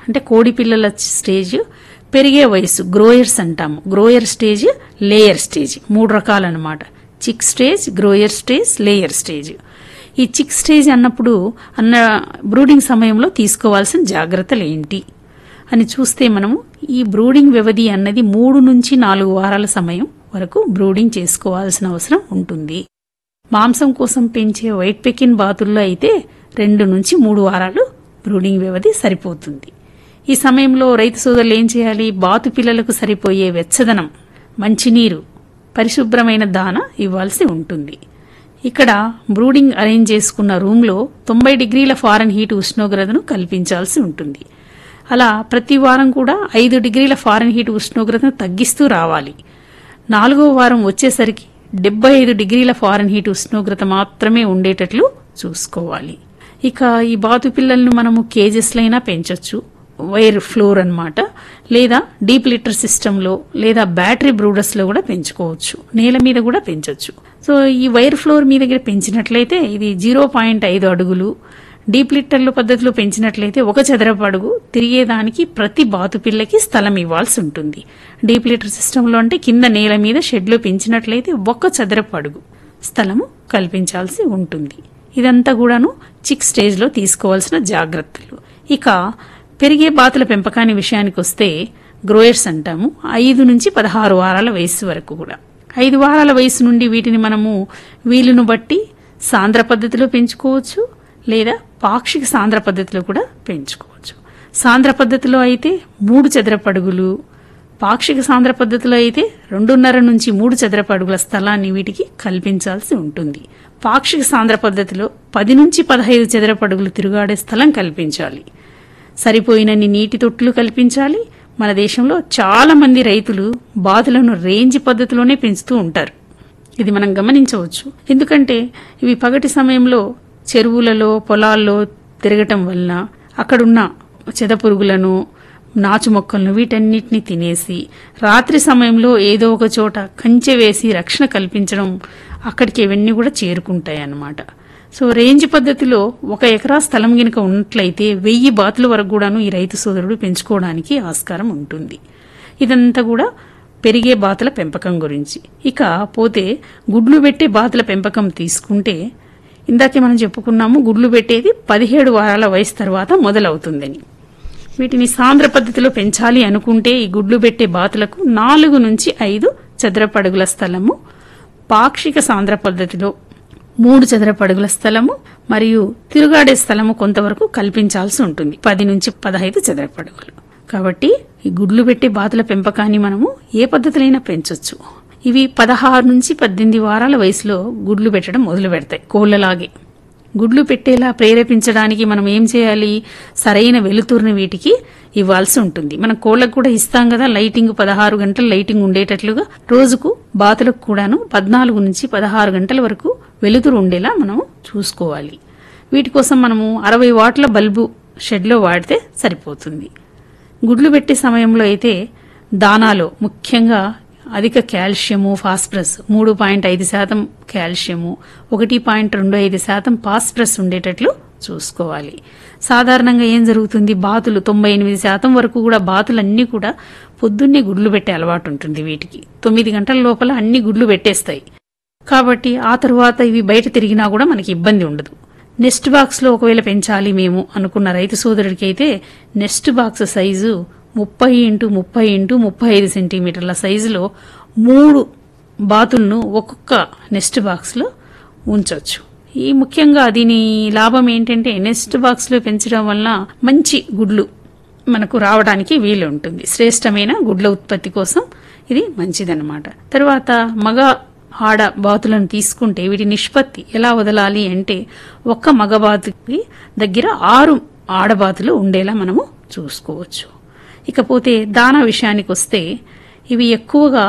అంటే కోడి పిల్లల స్టేజ్ పెరిగే వయసు గ్రోయర్స్ అంటాము గ్రోయర్ స్టేజ్ లేయర్ స్టేజ్ మూడు రకాలన్నమాట chick stage grower stage layer stage ఈ చిక్ స్టేజ్ అన్నప్పుడు అన్న బ్రూడింగ్ సమయంలో తీసుకోవాల్సిన జాగ్రత్తలు ఏంటి అని చూస్తే మనము ఈ బ్రూడింగ్ వ్యవధి అన్నది మూడు నుంచి నాలుగు వారాల సమయం వరకు బ్రూడింగ్ చేసుకోవాల్సిన అవసరం ఉంటుంది మాంసం కోసం పెంచే వైట్ పెకిన్ బాతుల్లో అయితే రెండు నుంచి మూడు వారాలు బ్రూడింగ్ వ్యవధి సరిపోతుంది ఈ సమయంలో రైతు సోదరులు ఏం చేయాలి బాతు పిల్లలకు సరిపోయే వెచ్చదనం మంచినీరు పరిశుభ్రమైన దాన ఇవ్వాల్సి ఉంటుంది ఇక్కడ బ్రూడింగ్ అరేంజ్ చేసుకున్న రూమ్లో తొంభై డిగ్రీల ఫారెన్ హీట్ ఉష్ణోగ్రతను కల్పించాల్సి ఉంటుంది అలా ప్రతి వారం కూడా ఐదు డిగ్రీల ఫారెన్ హీట్ ఉష్ణోగ్రతను తగ్గిస్తూ రావాలి నాలుగో వారం వచ్చేసరికి డెబ్బై ఐదు డిగ్రీల ఫారెన్ హీట్ ఉష్ణోగ్రత మాత్రమే ఉండేటట్లు చూసుకోవాలి ఇక ఈ బాతు పిల్లలను మనము కేజెస్లైనా పెంచొచ్చు వైర్ ఫ్లోర్ అన్నమాట లేదా డీప్ లిటర్ సిస్టంలో లేదా బ్యాటరీ బ్రూడర్స్లో కూడా పెంచుకోవచ్చు నేల మీద కూడా పెంచొచ్చు సో ఈ వైర్ ఫ్లోర్ మీద కూడా పెంచినట్లయితే ఇది జీరో పాయింట్ ఐదు అడుగులు డీప్ లిట్టర్ల పద్ధతిలో పెంచినట్లయితే ఒక చదరపు అడుగు తిరిగేదానికి ప్రతి బాతు పిల్లకి స్థలం ఇవ్వాల్సి ఉంటుంది డీప్ లిటర్ సిస్టంలో అంటే కింద నేల మీద షెడ్లో పెంచినట్లయితే ఒక చదరపు అడుగు స్థలము కల్పించాల్సి ఉంటుంది ఇదంతా కూడాను చిక్ స్టేజ్లో తీసుకోవాల్సిన జాగ్రత్తలు ఇక పెరిగే బాతుల పెంపకాని విషయానికి వస్తే గ్రోయర్స్ అంటాము ఐదు నుంచి పదహారు వారాల వయస్సు వరకు కూడా ఐదు వారాల వయసు నుండి వీటిని మనము వీలును బట్టి సాంద్ర పద్ధతిలో పెంచుకోవచ్చు లేదా పాక్షిక సాంద్ర పద్ధతిలో కూడా పెంచుకోవచ్చు సాంద్ర పద్ధతిలో అయితే మూడు చదరపు అడుగులు పాక్షిక సాంద్ర పద్ధతిలో అయితే రెండున్నర నుంచి మూడు చదరపు అడుగుల స్థలాన్ని వీటికి కల్పించాల్సి ఉంటుంది పాక్షిక సాంద్ర పద్ధతిలో పది నుంచి పదహైదు చదరపు అడుగులు తిరుగాడే స్థలం కల్పించాలి సరిపోయినన్ని నీటి తొట్టులు కల్పించాలి మన దేశంలో చాలా మంది రైతులు బాతులను రేంజ్ పద్ధతిలోనే పెంచుతూ ఉంటారు ఇది మనం గమనించవచ్చు ఎందుకంటే ఇవి పగటి సమయంలో చెరువులలో పొలాల్లో తిరగటం వల్ల అక్కడున్న చెదపురుగులను నాచు మొక్కలను వీటన్నిటిని తినేసి రాత్రి సమయంలో ఏదో ఒక చోట కంచె వేసి రక్షణ కల్పించడం అక్కడికి ఇవన్నీ కూడా చేరుకుంటాయి అన్నమాట సో రేంజ్ పద్ధతిలో ఒక ఎకరా స్థలం గనుక ఉన్నట్లయితే వెయ్యి బాతుల వరకు కూడాను ఈ రైతు సోదరుడు పెంచుకోవడానికి ఆస్కారం ఉంటుంది ఇదంతా కూడా పెరిగే బాతుల పెంపకం గురించి ఇక పోతే గుడ్లు పెట్టే బాతుల పెంపకం తీసుకుంటే ఇందాకే మనం చెప్పుకున్నాము గుడ్లు పెట్టేది పదిహేడు వారాల వయసు తర్వాత మొదలవుతుందని వీటిని సాంద్ర పద్ధతిలో పెంచాలి అనుకుంటే ఈ గుడ్లు పెట్టే బాతులకు నాలుగు నుంచి ఐదు చదరపు అడుగుల స్థలము పాక్షిక సాంద్ర పద్ధతిలో మూడు చదరపు అడుగుల స్థలము మరియు తిరుగాడే స్థలము కొంతవరకు కల్పించాల్సి ఉంటుంది పది నుంచి పదహైదు చదరపు అడుగులు కాబట్టి ఈ గుడ్లు పెట్టే బాతుల పెంపకాన్ని మనము ఏ పద్ధతిలైనా పెంచొచ్చు ఇవి పదహారు నుంచి పద్దెనిమిది వారాల వయసులో గుడ్లు పెట్టడం మొదలు పెడతాయి కోళ్లలాగే గుడ్లు పెట్టేలా ప్రేరేపించడానికి మనం ఏం చేయాలి సరైన వెలుతురుని వీటికి ఇవ్వాల్సి ఉంటుంది మనం కోళ్ళకు కూడా ఇస్తాం కదా లైటింగ్ పదహారు గంటల లైటింగ్ ఉండేటట్లుగా రోజుకు బాతులకు కూడాను పద్నాలుగు నుంచి పదహారు గంటల వరకు వెలుతురు ఉండేలా మనం చూసుకోవాలి వీటి కోసం మనము అరవై వాట్ల బల్బు షెడ్లో వాడితే సరిపోతుంది గుడ్లు పెట్టే సమయంలో అయితే దానాలో ముఖ్యంగా అధిక కాల్షియము ఫాస్ఫరస్ మూడు పాయింట్ ఐదు శాతం కాల్షియము ఒకటి పాయింట్ రెండు ఐదు శాతం ఫాస్ఫరస్ ఉండేటట్లు చూసుకోవాలి సాధారణంగా ఏం జరుగుతుంది బాతులు తొంభై ఎనిమిది శాతం వరకు కూడా బాతులన్నీ కూడా పొద్దున్నే గుడ్లు పెట్టే అలవాటు ఉంటుంది వీటికి తొమ్మిది గంటల లోపల అన్ని గుడ్లు పెట్టేస్తాయి కాబట్టి ఆ తరువాత ఇవి బయట తిరిగినా కూడా మనకి ఇబ్బంది ఉండదు నెస్ట్ బాక్స్ లో ఒకవేళ పెంచాలి మేము అనుకున్న రైతు సోదరుడికి అయితే నెస్ట్ బాక్స్ సైజు ముప్పై ఇంటూ ముప్పై ఇంటూ ముప్పై ఐదు సెంటీమీటర్ల సైజులో మూడు బాతులను ఒక్కొక్క నెస్ట్ బాక్స్లో ఉంచవచ్చు ఈ ముఖ్యంగా దీని లాభం ఏంటంటే నెస్ట్ బాక్స్లో పెంచడం వల్ల మంచి గుడ్లు మనకు రావడానికి వీలు ఉంటుంది శ్రేష్టమైన గుడ్ల ఉత్పత్తి కోసం ఇది మంచిదన్నమాట తర్వాత మగ ఆడ బాతులను తీసుకుంటే వీటి నిష్పత్తి ఎలా వదలాలి అంటే ఒక్క మగబాతుకి దగ్గర ఆరు ఆడబాతులు ఉండేలా మనము చూసుకోవచ్చు ఇకపోతే దానా విషయానికి వస్తే ఇవి ఎక్కువగా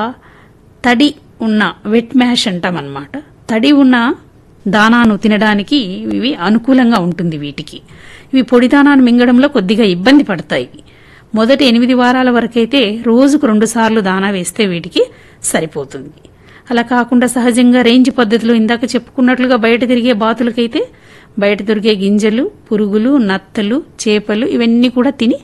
తడి ఉన్న వెట్ మ్యాష్ అంటామన్నమాట తడి ఉన్న దానాను తినడానికి ఇవి అనుకూలంగా ఉంటుంది వీటికి ఇవి పొడి దానాన్ని మింగడంలో కొద్దిగా ఇబ్బంది పడతాయి మొదటి ఎనిమిది వారాల వరకైతే రోజుకు రెండు సార్లు దానా వేస్తే వీటికి సరిపోతుంది అలా కాకుండా సహజంగా రేంజ్ పద్ధతిలో ఇందాక చెప్పుకున్నట్లుగా బయట తిరిగే బాతులకైతే బయట దొరికే గింజలు పురుగులు నత్తలు చేపలు ఇవన్నీ కూడా తిని